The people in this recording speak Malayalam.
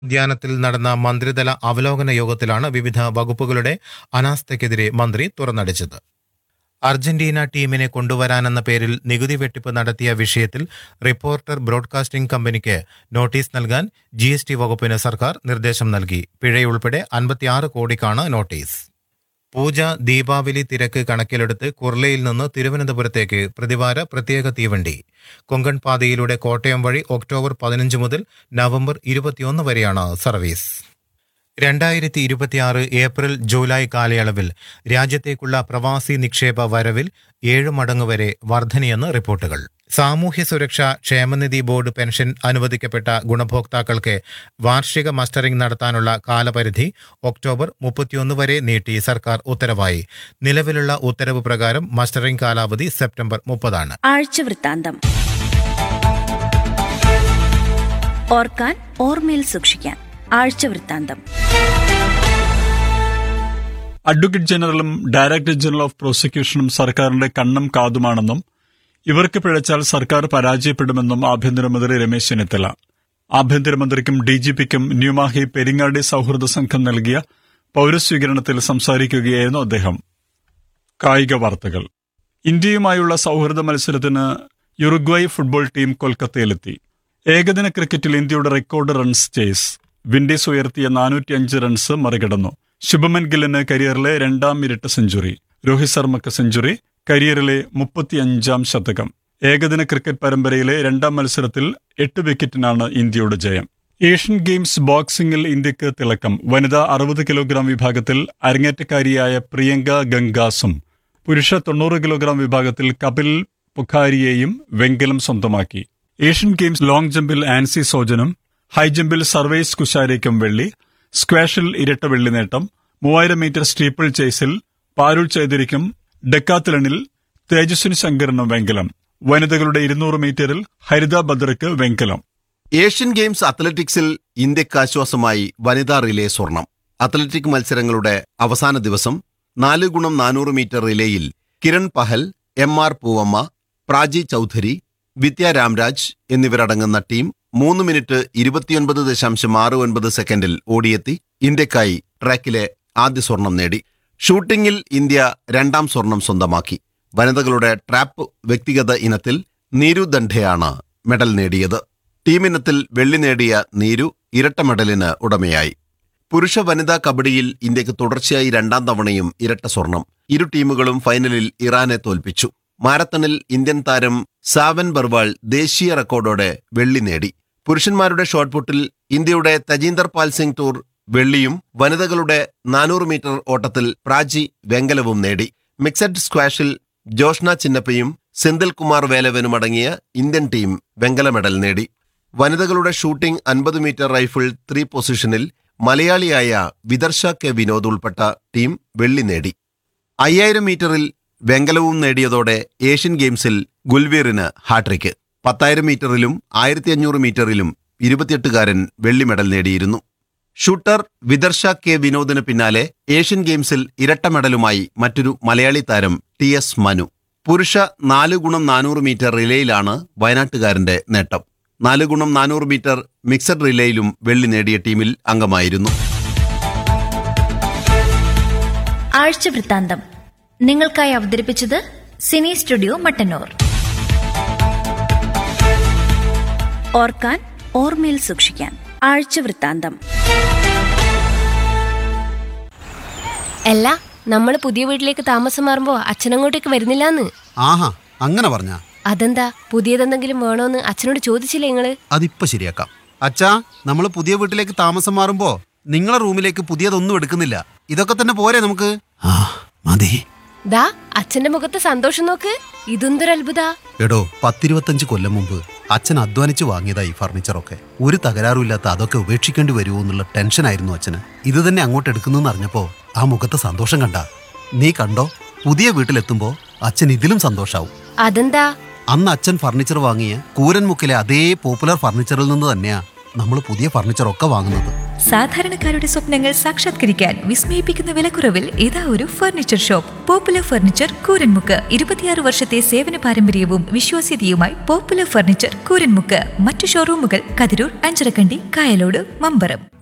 ഉദ്യാനത്തിൽ നടന്ന മന്ത്രിതല അവലോകന യോഗത്തിലാണ് വിവിധ വകുപ്പുകളുടെ അനാസ്ഥയ്ക്കെതിരെ മന്ത്രി തുറന്നടിച്ചത് അർജന്റീന ടീമിനെ കൊണ്ടുവരാനെന്ന പേരിൽ നികുതി വെട്ടിപ്പ് നടത്തിയ വിഷയത്തിൽ റിപ്പോർട്ടർ ബ്രോഡ്കാസ്റ്റിംഗ് കമ്പനിക്ക് നോട്ടീസ് നൽകാൻ ജി എസ് ടി വകുപ്പിന് സർക്കാർ നിർദ്ദേശം നൽകി പിഴയുൾപ്പെടെ അൻപത്തിയാറ് കോടിക്കാണ് നോട്ടീസ് പൂജ ദീപാവലി തിരക്ക് കണക്കിലെടുത്ത് കുർലയിൽ നിന്ന് തിരുവനന്തപുരത്തേക്ക് പ്രതിവാര പ്രത്യേക തീവണ്ടി കൊങ്കൺ പാതയിലൂടെ കോട്ടയം വഴി ഒക്ടോബർ പതിനഞ്ച് മുതൽ നവംബർ ഇരുപത്തിയൊന്ന് വരെയാണ് സർവീസ് രണ്ടായിരത്തി ഇരുപത്തിയാറ് ഏപ്രിൽ ജൂലൈ കാലയളവിൽ രാജ്യത്തേക്കുള്ള പ്രവാസി നിക്ഷേപ വരവിൽ ഏഴ് മടങ്ങ് വരെ വർധനയെന്ന് റിപ്പോർട്ടുകൾ സാമൂഹ്യ സുരക്ഷാ ക്ഷേമനിധി ബോർഡ് പെൻഷൻ അനുവദിക്കപ്പെട്ട ഗുണഭോക്താക്കൾക്ക് വാർഷിക മസ്റ്ററിംഗ് നടത്താനുള്ള കാലപരിധി ഒക്ടോബർ മുപ്പത്തിയൊന്ന് വരെ നീട്ടി സർക്കാർ ഉത്തരവായി നിലവിലുള്ള ഉത്തരവ് പ്രകാരം മസ്റ്ററിംഗ് കാലാവധി സെപ്റ്റംബർ മുപ്പതാണ് ആഴ്ചവൃത്താന്തം ഓർക്കാൻ ഓർമ്മയിൽ സൂക്ഷിക്കാൻ ആഴ്ചവൃത്താന്തം അഡ്വക്കേറ്റ് ജനറലും ഡയറക്ടർ ജനറൽ ഓഫ് പ്രോസിക്യൂഷനും സർക്കാരിന്റെ കണ്ണും കാതുമാണെന്നും ഇവർക്ക് പിഴച്ചാൽ സർക്കാർ പരാജയപ്പെടുമെന്നും ആഭ്യന്തരമന്ത്രി രമേശ് ചെന്നിത്തല ആഭ്യന്തരമന്ത്രിക്കും ഡിജിപിക്കും ന്യൂമാഹി പെരിങ്ങാടി സൌഹൃദ സംഘം നൽകിയ പൌരസ്വീകരണത്തിൽ സംസാരിക്കുകയായിരുന്നു അദ്ദേഹം കായിക വാർത്തകൾ ഇന്ത്യയുമായുള്ള സൌഹൃദ മത്സരത്തിന് യുറുഗ്വായ് ഫുട്ബോൾ ടീം കൊൽക്കത്തയിലെത്തി ഏകദിന ക്രിക്കറ്റിൽ ഇന്ത്യയുടെ റെക്കോർഡ് റൺസ് ചേസ് വിൻഡീസ് ഉയർത്തിയ നാനൂറ്റിയഞ്ച് റൺസ് മറികടന്നു ശുഭമൻ ഗില്ലിന് കരിയറിലെ രണ്ടാം ഇരട്ട സെഞ്ചുറി രോഹിത് ശർമ്മക്ക് സെഞ്ചുറി കരിയറിലെ മുപ്പത്തിയഞ്ചാം ശതകം ഏകദിന ക്രിക്കറ്റ് പരമ്പരയിലെ രണ്ടാം മത്സരത്തിൽ എട്ട് വിക്കറ്റിനാണ് ഇന്ത്യയുടെ ജയം ഏഷ്യൻ ഗെയിംസ് ബോക്സിംഗിൽ ഇന്ത്യക്ക് തിളക്കം വനിതാ അറുപത് കിലോഗ്രാം വിഭാഗത്തിൽ അരങ്ങേറ്റക്കാരിയായ പ്രിയങ്ക ഗംഗാസും പുരുഷ തൊണ്ണൂറ് കിലോഗ്രാം വിഭാഗത്തിൽ കപിൽ പുഖാരിയെയും വെങ്കലം സ്വന്തമാക്കി ഏഷ്യൻ ഗെയിംസ് ലോങ് ജമ്പിൽ ആൻസി സോജനും ഹൈജമ്പിൽ സർവേസ് കുശാരയ്ക്കും വെള്ളി സ്ക്വാഷിൽ ഇരട്ട വെള്ളി നേട്ടം മൂവായിരം മീറ്റർ സ്റ്റീപ്പിൾ ചേസിൽ പാരുൾ ചൈതരിക്കും ഡെക്കാത്തലണിൽ തേജസ്വിനി ശങ്കറിനും വെങ്കലം വനിതകളുടെ ഇരുന്നൂറ് മീറ്ററിൽ ഹരിത ബദ്രയ്ക്ക് വെങ്കലം ഏഷ്യൻ ഗെയിംസ് അത്ലറ്റിക്സിൽ ഇന്ത്യക്ക് ആശ്വാസമായി വനിതാ റിലേ സ്വർണം അത്ലറ്റിക് മത്സരങ്ങളുടെ അവസാന ദിവസം നാല് ഗുണം നാനൂറ് മീറ്റർ റിലേയിൽ കിരൺ പഹൽ എം ആർ പൂവമ്മ പ്രാജി ചൌധരി വിദ്യ രാംരാജ് എന്നിവരടങ്ങുന്ന ടീം മൂന്ന് മിനിറ്റ് ഇരുപത്തിയൊൻപത് ദശാംശം ആറ് ഒൻപത് സെക്കൻഡിൽ ഓടിയെത്തി ഇന്ത്യക്കായി ട്രാക്കിലെ ആദ്യ സ്വർണം നേടി ഷൂട്ടിംഗിൽ ഇന്ത്യ രണ്ടാം സ്വർണം സ്വന്തമാക്കി വനിതകളുടെ ട്രാപ്പ് വ്യക്തിഗത ഇനത്തിൽ നീരു ദണ്ഡയാണ് മെഡൽ നേടിയത് ടീമിനത്തിൽ വെള്ളി നേടിയ നീരു ഇരട്ട മെഡലിന് ഉടമയായി പുരുഷ വനിതാ കബഡിയിൽ ഇന്ത്യക്ക് തുടർച്ചയായി രണ്ടാം തവണയും ഇരട്ട സ്വർണം ഇരു ടീമുകളും ഫൈനലിൽ ഇറാനെ തോൽപ്പിച്ചു മാരത്തണിൽ ഇന്ത്യൻ താരം സാവൻ ബർവാൾ ദേശീയ റെക്കോർഡോടെ വെള്ളി നേടി പുരുഷന്മാരുടെ ഷോട്ട്പുട്ടിൽ ഇന്ത്യയുടെ തജീന്ദർ പാൽ സിംഗ് ടൂർ വെള്ളിയും വനിതകളുടെ നാനൂറ് മീറ്റർ ഓട്ടത്തിൽ പ്രാചി വെങ്കലവും നേടി മിക്സഡ് സ്ക്വാഷിൽ ജോഷ്ന ചിന്നപ്പയും സെന്തിൽ കുമാർ വേലവനും അടങ്ങിയ ഇന്ത്യൻ ടീം വെങ്കല മെഡൽ നേടി വനിതകളുടെ ഷൂട്ടിംഗ് അൻപത് മീറ്റർ റൈഫിൾ ത്രീ പൊസിഷനിൽ മലയാളിയായ വിദർശ കെ വിനോദ് ഉൾപ്പെട്ട ടീം വെള്ളി നേടി അയ്യായിരം മീറ്ററിൽ വെങ്കലവും നേടിയതോടെ ഏഷ്യൻ ഗെയിംസിൽ ഗുൽവീറിന് ഹാട്രിക്ക് പത്തായിരം മീറ്ററിലും ആയിരത്തി അഞ്ഞൂറ് മീറ്ററിലും ഇരുപത്തിയെട്ടുകാരൻ വെള്ളി മെഡൽ നേടിയിരുന്നു ഷൂട്ടർ വിദർശ കെ വിനോദിന് പിന്നാലെ ഏഷ്യൻ ഗെയിംസിൽ ഇരട്ട മെഡലുമായി മറ്റൊരു മലയാളി താരം ടി എസ് മനു പുരുഷ നാല് ഗുണം നാനൂറ് മീറ്റർ റിലേയിലാണ് വയനാട്ടുകാരന്റെ നേട്ടം നാല് ഗുണം നാനൂറ് മീറ്റർ മിക്സഡ് റിലേയിലും വെള്ളി നേടിയ ടീമിൽ അംഗമായിരുന്നു ആഴ്ചവൃത്താന്തം നിങ്ങൾക്കായി അവതരിപ്പിച്ചത് സിനി സ്റ്റുഡിയോ മട്ടന്നൂർ ഓർക്കാൻ ഓർമ്മയിൽ സൂക്ഷിക്കാൻ ആഴ്ചവൃത്താന്തം അല്ല നമ്മൾ പുതിയ വീട്ടിലേക്ക് താമസം മാറുമ്പോ അച്ഛനങ്ങോട്ടേക്ക് വരുന്നില്ലാന്ന് ആഹാ അങ്ങനെ പറഞ്ഞ അതെന്താ പുതിയതെന്തെങ്കിലും വേണോന്ന് അച്ഛനോട് ചോദിച്ചില്ലേ നിങ്ങള് അതിപ്പോ ശരിയാക്കാം അച്ഛാ നമ്മൾ പുതിയ വീട്ടിലേക്ക് താമസം മാറുമ്പോ നിങ്ങളെ റൂമിലേക്ക് പുതിയതൊന്നും എടുക്കുന്നില്ല ഇതൊക്കെ തന്നെ പോരെ നമുക്ക് ആ മതി ദാ അച്ഛന്റെ മുഖത്ത് സന്തോഷം നോക്ക് ഇതെന്തൊരു അത്ഭുത എടോ പത്തിരുപത്തഞ്ച് കൊല്ലം മുമ്പ് അച്ഛൻ അധ്വാനിച്ച് വാങ്ങിയതാ ഈ ഫർണിച്ചറൊക്കെ ഒരു തകരാറുമില്ലാത്ത അതൊക്കെ ഉപേക്ഷിക്കേണ്ടി വരുമോ എന്നുള്ള ടെൻഷനായിരുന്നു അച്ഛന് ഇത് തന്നെ അങ്ങോട്ട് എടുക്കുന്നെന്ന് അറിഞ്ഞപ്പോ ആ മുഖത്തെ സന്തോഷം കണ്ട നീ കണ്ടോ പുതിയ വീട്ടിലെത്തുമ്പോ അച്ഛൻ ഇതിലും സന്തോഷാവും അതെന്താ അന്ന് അച്ഛൻ ഫർണിച്ചർ വാങ്ങിയ കൂരൻമുക്കിലെ അതേ പോപ്പുലർ ഫർണിച്ചറിൽ നിന്ന് തന്നെയാ നമ്മൾ പുതിയ ഫർണിച്ചറൊക്കെ വാങ്ങുന്നത് സാധാരണക്കാരുടെ സ്വപ്നങ്ങൾ സാക്ഷാത്കരിക്കാൻ വിസ്മയിപ്പിക്കുന്ന വിലക്കുറവിൽ ഇതാ ഒരു furniture shop popular furniture Kooranmukku ഇരുപത്തിയാറ് വർഷത്തെ സേവന പാരമ്പര്യവും വിശ്വാസ്യതയുമായി പോപ്പുലർ ഫർണിച്ചർ കൂരൻമുക്ക് മറ്റു ഷോറൂമുകൾ കതിരൂർ അഞ്ചരക്കണ്ടി കായലോട് മമ്പറം